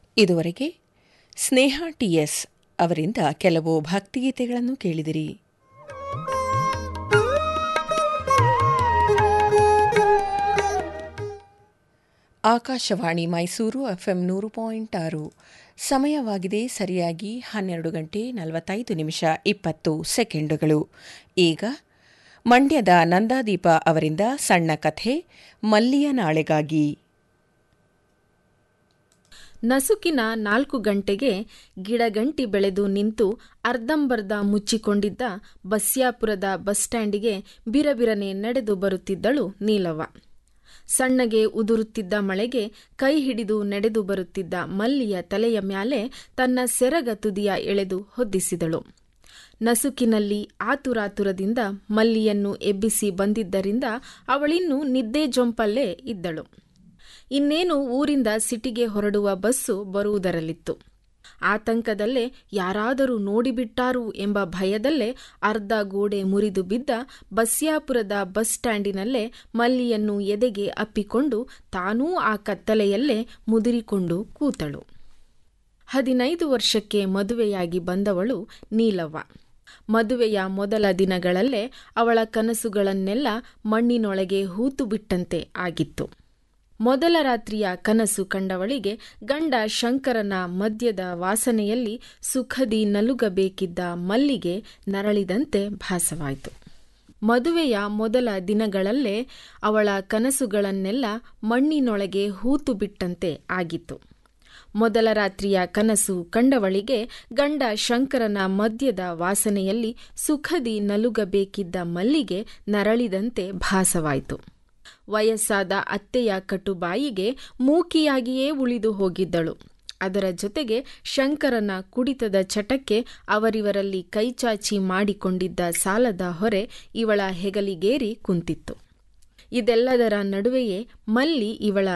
ಇದುವರೆಗೆ ಸ್ನೇಹ ಟಿಎಸ್ ಅವರಿಂದ ಕೆಲವು ಭಕ್ತಿಗೀತೆಗಳನ್ನು ಕೇಳಿದಿರಿ ಆಕಾಶವಾಣಿ ಮೈಸೂರು ಎಫ್ಎಂ ನೂರು ಪಾಯಿಂಟ್ ಆರು ಸಮಯವಾಗಿದೆ ಸರಿಯಾಗಿ ಹನ್ನೆರಡು ಗಂಟೆ ನಲವತ್ತೈದು ನಿಮಿಷ ಇಪ್ಪತ್ತು ಸೆಕೆಂಡುಗಳು ಈಗ ಮಂಡ್ಯದ ನಂದಾದೀಪ ಅವರಿಂದ ಸಣ್ಣ ಕಥೆ ಮಲ್ಲಿಯ ನಾಳೆಗಾಗಿ ನಸುಕಿನ ನಾಲ್ಕು ಗಂಟೆಗೆ ಗಿಡಗಂಟಿ ಬೆಳೆದು ನಿಂತು ಅರ್ಧಂಬರ್ಧ ಮುಚ್ಚಿಕೊಂಡಿದ್ದ ಬಸ್ಯಾಪುರದ ಬಸ್ ಸ್ಟ್ಯಾಂಡಿಗೆ ಬಿರಬಿರನೆ ನಡೆದು ಬರುತ್ತಿದ್ದಳು ನೀಲವ್ವ ಸಣ್ಣಗೆ ಉದುರುತ್ತಿದ್ದ ಮಳೆಗೆ ಕೈ ಹಿಡಿದು ನಡೆದು ಬರುತ್ತಿದ್ದ ಮಲ್ಲಿಯ ತಲೆಯ ಮ್ಯಾಲೆ ತನ್ನ ಸೆರಗ ತುದಿಯ ಎಳೆದು ಹೊದ್ದಿಸಿದಳು ನಸುಕಿನಲ್ಲಿ ಆತುರಾತುರದಿಂದ ಮಲ್ಲಿಯನ್ನು ಎಬ್ಬಿಸಿ ಬಂದಿದ್ದರಿಂದ ಅವಳಿನ್ನೂ ನಿದ್ದೆ ಜೊಂಪಲ್ಲೇ ಇದ್ದಳು ಇನ್ನೇನು ಊರಿಂದ ಸಿಟಿಗೆ ಹೊರಡುವ ಬಸ್ಸು ಬರುವುದರಲ್ಲಿತ್ತು ಆತಂಕದಲ್ಲೇ ಯಾರಾದರೂ ನೋಡಿಬಿಟ್ಟಾರು ಎಂಬ ಭಯದಲ್ಲೇ ಅರ್ಧ ಗೋಡೆ ಮುರಿದು ಬಿದ್ದ ಬಸ್ಯಾಪುರದ ಬಸ್ ಸ್ಟ್ಯಾಂಡಿನಲ್ಲೇ ಮಲ್ಲಿಯನ್ನು ಎದೆಗೆ ಅಪ್ಪಿಕೊಂಡು ತಾನೂ ಆ ಕತ್ತಲೆಯಲ್ಲೇ ಮುದುರಿಕೊಂಡು ಕೂತಳು ಹದಿನೈದು ವರ್ಷಕ್ಕೆ ಮದುವೆಯಾಗಿ ಬಂದವಳು ನೀಲವ್ವ ಮದುವೆಯ ಮೊದಲ ದಿನಗಳಲ್ಲೇ ಅವಳ ಕನಸುಗಳನ್ನೆಲ್ಲ ಮಣ್ಣಿನೊಳಗೆ ಹೂತು ಬಿಟ್ಟಂತೆ ಆಗಿತ್ತು ಮೊದಲ ರಾತ್ರಿಯ ಕನಸು ಕಂಡವಳಿಗೆ ಗಂಡ ಶಂಕರನ ಮದ್ಯದ ವಾಸನೆಯಲ್ಲಿ ಸುಖದಿ ನಲುಗಬೇಕಿದ್ದ ಮಲ್ಲಿಗೆ ನರಳಿದಂತೆ ಭಾಸವಾಯಿತು ಮದುವೆಯ ಮೊದಲ ದಿನಗಳಲ್ಲೇ ಅವಳ ಕನಸುಗಳನ್ನೆಲ್ಲ ಮಣ್ಣಿನೊಳಗೆ ಹೂತು ಬಿಟ್ಟಂತೆ ಆಗಿತ್ತು ಮೊದಲ ರಾತ್ರಿಯ ಕನಸು ಕಂಡವಳಿಗೆ ಗಂಡ ಶಂಕರನ ಮದ್ಯದ ವಾಸನೆಯಲ್ಲಿ ಸುಖದಿ ನಲುಗಬೇಕಿದ್ದ ಮಲ್ಲಿಗೆ ನರಳಿದಂತೆ ಭಾಸವಾಯಿತು ವಯಸ್ಸಾದ ಅತ್ತೆಯ ಕಟುಬಾಯಿಗೆ ಮೂಕಿಯಾಗಿಯೇ ಉಳಿದು ಹೋಗಿದ್ದಳು ಅದರ ಜೊತೆಗೆ ಶಂಕರನ ಕುಡಿತದ ಚಟಕ್ಕೆ ಅವರಿವರಲ್ಲಿ ಕೈಚಾಚಿ ಮಾಡಿಕೊಂಡಿದ್ದ ಸಾಲದ ಹೊರೆ ಇವಳ ಹೆಗಲಿಗೇರಿ ಕುಂತಿತ್ತು ಇದೆಲ್ಲದರ ನಡುವೆಯೇ ಮಲ್ಲಿ ಇವಳ